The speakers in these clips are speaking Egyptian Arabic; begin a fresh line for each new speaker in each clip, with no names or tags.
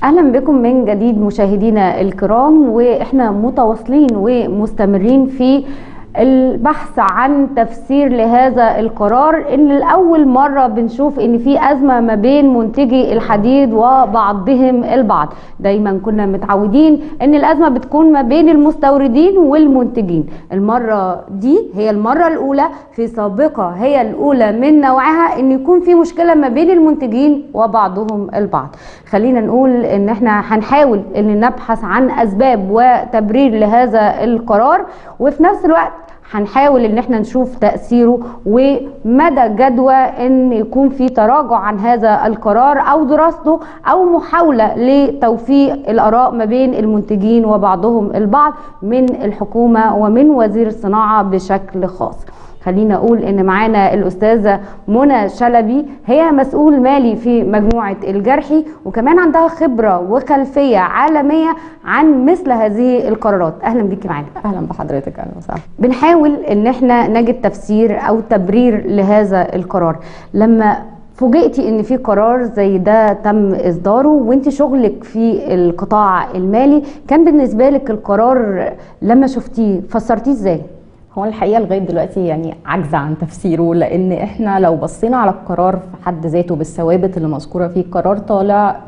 اهلا بكم من جديد مشاهدينا الكرام واحنا متواصلين ومستمرين في البحث عن تفسير لهذا القرار ان لاول مره بنشوف ان في ازمه ما بين منتجي الحديد وبعضهم البعض دايما كنا متعودين ان الازمه بتكون ما بين المستوردين والمنتجين المره دي هي المره الاولى في سابقه هي الاولى من نوعها ان يكون في مشكله ما بين المنتجين وبعضهم البعض خلينا نقول ان احنا هنحاول ان نبحث عن اسباب وتبرير لهذا القرار وفي نفس الوقت هنحاول ان احنا نشوف تاثيره ومدى جدوى ان يكون في تراجع عن هذا القرار او دراسته او محاوله لتوفيق الاراء ما بين المنتجين وبعضهم البعض من الحكومه ومن وزير الصناعه بشكل خاص خلينا اقول ان معانا الاستاذه منى شلبي هي مسؤول مالي في مجموعه الجرحي وكمان عندها خبره وخلفيه عالميه عن مثل هذه القرارات اهلا بيكي معانا
اهلا بحضرتك اهلا وسهلا
بنحاول ان احنا نجد تفسير او تبرير لهذا القرار لما فوجئتي ان في قرار زي ده تم اصداره وانت شغلك في القطاع المالي كان بالنسبه لك القرار لما شفتيه فسرتيه ازاي
هو الحقيقه لغايه دلوقتي يعني عاجزه عن تفسيره لان احنا لو بصينا على القرار في حد ذاته بالثوابت اللي مذكوره فيه القرار طالع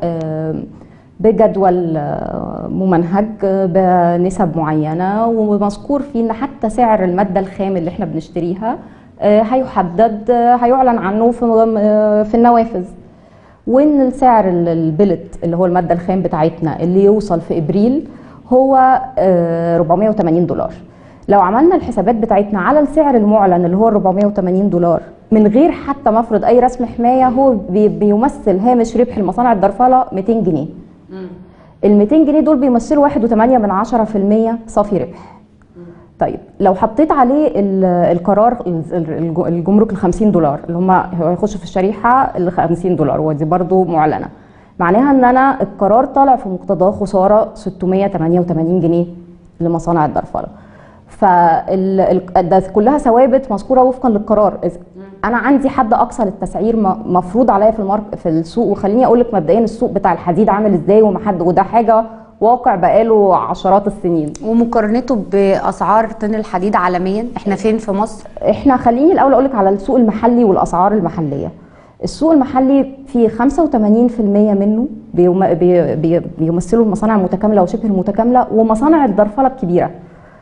بجدول ممنهج بنسب معينه ومذكور فيه ان حتى سعر الماده الخام اللي احنا بنشتريها هيحدد هيعلن عنه في في النوافذ وان السعر البلت اللي هو الماده الخام بتاعتنا اللي يوصل في ابريل هو 480 دولار لو عملنا الحسابات بتاعتنا على السعر المعلن اللي هو 480 دولار من غير حتى مفرض اي رسم حمايه هو بيمثل هامش ربح المصانع الدرفله 200 جنيه ال 200 جنيه دول بيمثلوا 1.8 من 10% صافي ربح طيب لو حطيت عليه القرار الجمرك ال 50 دولار اللي هم هيخشوا في الشريحه ال 50 دولار ودي برضو معلنه معناها ان انا القرار طالع في مقتضاه خساره 688 جنيه لمصانع الدرفله فال ده كلها ثوابت مذكوره وفقا للقرار انا عندي حد اقصى للتسعير مفروض عليا في المارك في السوق وخليني اقول لك مبدئيا السوق بتاع الحديد عامل ازاي ومحد وده حاجه واقع بقاله عشرات السنين
ومقارنته باسعار طن الحديد عالميا احنا فين في مصر
احنا خليني الاول اقول لك على السوق المحلي والاسعار المحليه السوق المحلي فيه 85% منه بيم... بي... بي... بيمثلوا المصانع المتكامله وشبه المتكامله ومصانع الدرفله الكبيره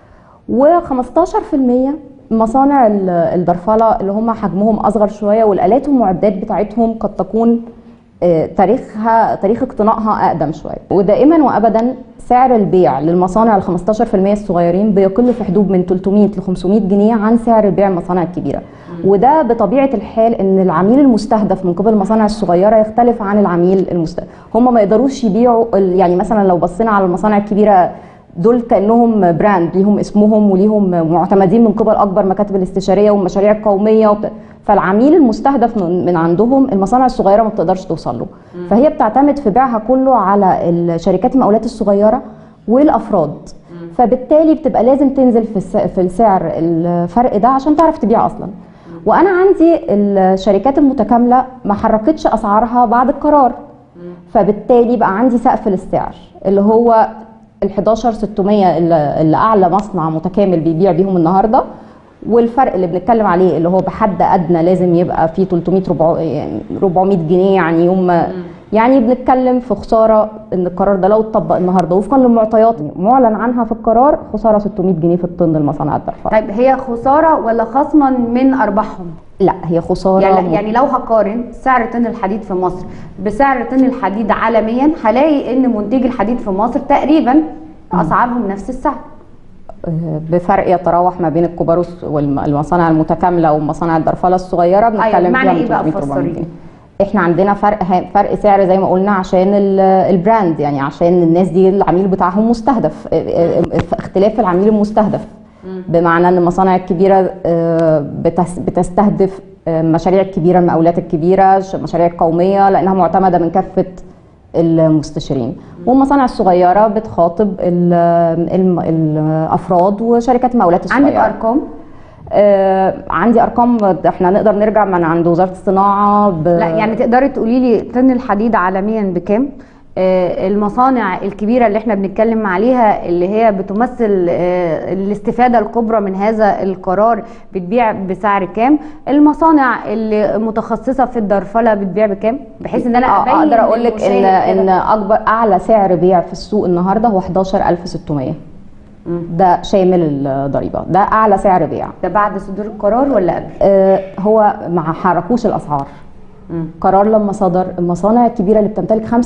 و15% مصانع الدرفله اللي هم حجمهم اصغر شويه والالات والمعدات بتاعتهم قد تكون تاريخها تاريخ اقتنائها اقدم شويه ودائما وابدا سعر البيع للمصانع ال 15% الصغيرين بيقل في حدود من 300 ل 500 جنيه عن سعر البيع المصانع الكبيره وده بطبيعه الحال ان العميل المستهدف من قبل المصانع الصغيره يختلف عن العميل المستهدف هم ما يقدروش يبيعوا يعني مثلا لو بصينا على المصانع الكبيره دول كانهم براند ليهم اسمهم وليهم معتمدين من قبل اكبر مكاتب الاستشاريه والمشاريع القوميه وبت... فالعميل المستهدف من عندهم المصانع الصغيره ما بتقدرش توصل له فهي بتعتمد في بيعها كله على الشركات المقاولات الصغيره والافراد فبالتالي بتبقى لازم تنزل في في السعر الفرق ده عشان تعرف تبيع اصلا وانا عندي الشركات المتكامله ما حركتش اسعارها بعد القرار فبالتالي بقى عندي سقف للسعر اللي هو ال 11600 اللي اعلى مصنع متكامل بيبيع بيهم النهارده والفرق اللي بنتكلم عليه اللي هو بحد ادنى لازم يبقى فيه 300 400 جنيه يعني يوم يعني بنتكلم في خساره ان القرار ده لو اتطبق النهارده وفقا للمعطيات معلن عنها في القرار خساره 600 جنيه في الطن لمصانع الدرفه
طيب هي خساره ولا خصما من ارباحهم؟
لا هي خساره
يعني, يعني لو هقارن سعر طن الحديد في مصر بسعر طن الحديد عالميا هلاقي ان منتجي الحديد في مصر تقريبا اسعارهم نفس السعر
بفرق يتراوح ما بين الكبار والمصانع المتكامله ومصانع الدرفله الصغيره
بنتكلم أيوة ايه بقى فسري
احنا عندنا فرق فرق سعر زي ما قلنا عشان البراند يعني عشان الناس دي العميل بتاعهم مستهدف اختلاف العميل المستهدف بمعنى ان المصانع الكبيره بتستهدف مشاريع كبيره المقاولات الكبيره مشاريع قوميه لانها معتمده من كافه المستشارين والمصانع الصغيره بتخاطب ال ال الافراد وشركات المقاولات الصغيره
عندك ارقام
آه عندي ارقام احنا نقدر نرجع من عند وزاره الصناعه ب...
لا يعني تقدري تقولي لي طن الحديد عالميا بكام آه، المصانع الكبيرة اللي احنا بنتكلم عليها اللي هي بتمثل آه، الاستفادة الكبرى من هذا القرار بتبيع بسعر كام المصانع اللي متخصصة في الدرفلة بتبيع بكام بحيث ان انا
آه،
ابين
اقدر اقول لك ان
للمشاهد
ان
كده.
اكبر اعلى سعر بيع في السوق النهارده هو 11600
مم.
ده شامل الضريبه ده اعلى سعر بيع
ده بعد صدور القرار ولا قبل
آه، هو ما حركوش الاسعار
مم.
قرار لما صدر المصانع الكبيره اللي بتمتلك 85%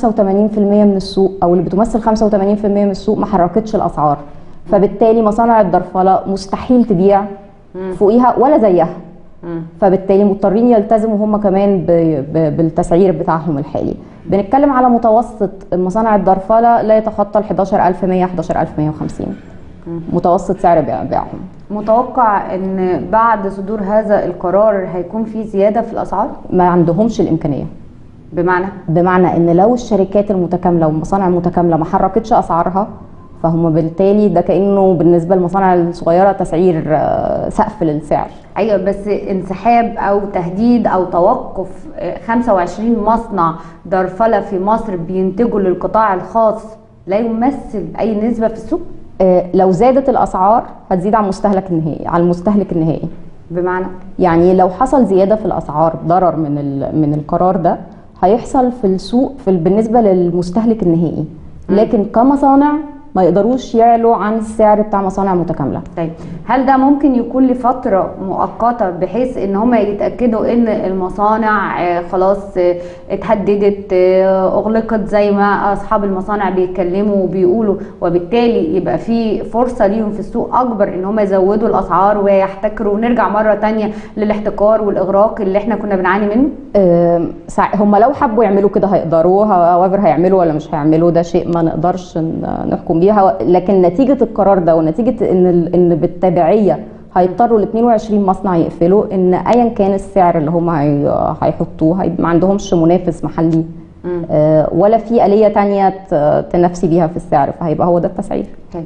من السوق او اللي بتمثل 85% من السوق ما حركتش الاسعار فبالتالي مصانع الدرفله مستحيل تبيع فوقيها ولا زيها
مم.
فبالتالي مضطرين يلتزموا هم كمان ب- ب- بالتسعير بتاعهم الحالي بنتكلم على متوسط مصانع الدرفله لا يتخطى ال 11100 11150 متوسط سعر بيع- بيعهم
متوقع ان بعد صدور هذا القرار هيكون في زيادة في الاسعار
ما عندهمش الامكانيه
بمعنى
بمعنى ان لو الشركات المتكامله والمصانع المتكامله ما حركتش اسعارها فهم بالتالي ده كانه بالنسبه للمصانع الصغيره تسعير آه، سقف للسعر
ايوه بس انسحاب او تهديد او توقف آه، 25 مصنع درفله في مصر بينتجوا للقطاع الخاص لا يمثل اي نسبه في السوق
آه، لو زادت الاسعار هتزيد على المستهلك النهائي على المستهلك النهائي
بمعنى
يعني لو حصل زياده في الاسعار ضرر من ال- من القرار ده هيحصل في السوق في ال- بالنسبه للمستهلك النهائي لكن كمصانع ما يقدروش يعلوا عن السعر بتاع مصانع متكامله
طيب هل ده ممكن يكون لفتره مؤقته بحيث ان هم يتاكدوا ان المصانع آه، خلاص آه، اتهددت آه، اغلقت زي ما اصحاب المصانع بيتكلموا وبيقولوا وبالتالي يبقى في فرصه ليهم في السوق اكبر ان هم يزودوا الاسعار ويحتكروا ونرجع مره تانية للاحتكار والاغراق اللي احنا كنا بنعاني منه
آم، سع- هم لو حبوا يعملوا كده هيقدروا هاويفر هيعملوا ولا مش هيعملوا ده شيء ما نقدرش ن- نحكم بيها لكن نتيجه القرار ده ونتيجه ان ال- ان بالتبعيه هيضطروا ال 22 مصنع يقفلوا ان ايا كان السعر اللي هم هي- هيحطوه هيبقى ما عندهمش منافس محلي آه، ولا في آلية تانية ت- تنافسي بيها في السعر فهيبقى هو ده التسعير
طيب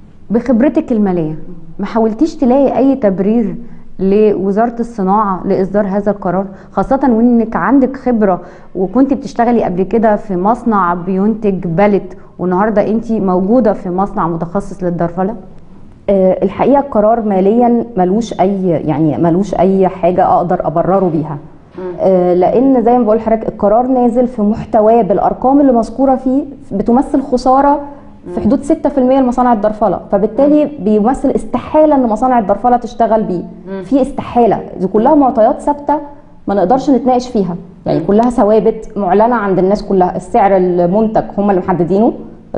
بخبرتك الماليه ما حاولتيش تلاقي اي تبرير لوزاره الصناعه لاصدار هذا القرار خاصه وانك عندك خبره وكنت بتشتغلي قبل كده في مصنع بينتج بلت والنهارده انت موجوده في مصنع متخصص للدرفله
آه، الحقيقه القرار ماليا ملوش اي يعني ملوش اي حاجه اقدر ابرره بيها آه، لان زي ما بقول لحضرتك القرار نازل في محتواه بالارقام اللي مذكوره فيه بتمثل خساره في حدود 6% لمصانع الدرفله فبالتالي بيمثل استحاله ان مصانع الدرفله تشتغل بيه في استحاله دي كلها معطيات ثابته ما نقدرش نتناقش فيها يعني كلها ثوابت معلنه عند الناس كلها السعر المنتج هم اللي محددينه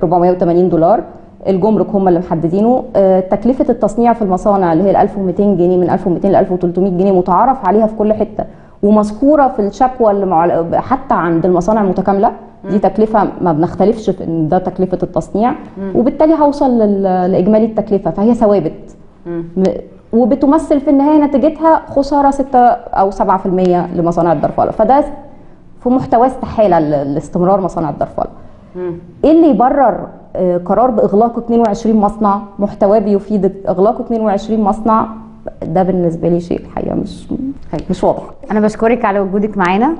480 دولار الجمرك هم اللي محددينه آه، تكلفه التصنيع في المصانع اللي هي ال 1200 جنيه من 1200 ل 1300 جنيه متعارف عليها في كل حته ومذكوره في الشكوى اللي مع حتى عند المصانع المتكامله دي تكلفه ما بنختلفش في ان ده تكلفه التصنيع وبالتالي هوصل لل- لاجمالي التكلفه فهي ثوابت م- وبتمثل في النهايه نتيجتها خساره 6 او 7% لمصانع الدرفله فده في محتوى استحاله ل- لاستمرار مصانع الدرفله ايه اللي يبرر آه، قرار باغلاق 22 مصنع محتواه بيفيد اغلاق 22 مصنع ده بالنسبه لي شيء الحقيقه مش مش واضح
انا بشكرك على وجودك معانا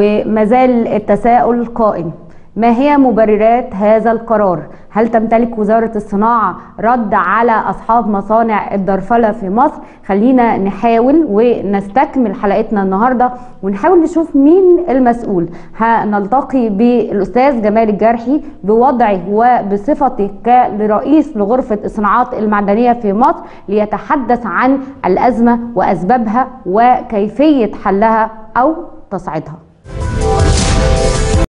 ومازال التساؤل قائم ما هي مبررات هذا القرار هل تمتلك وزارة الصناعة رد على أصحاب مصانع الدرفلة في مصر خلينا نحاول ونستكمل حلقتنا النهاردة ونحاول نشوف مين المسؤول هنلتقي بالأستاذ جمال الجرحي بوضعه وبصفته كرئيس لغرفة الصناعات المعدنية في مصر ليتحدث عن الأزمة وأسبابها وكيفية حلها أو تصعيدها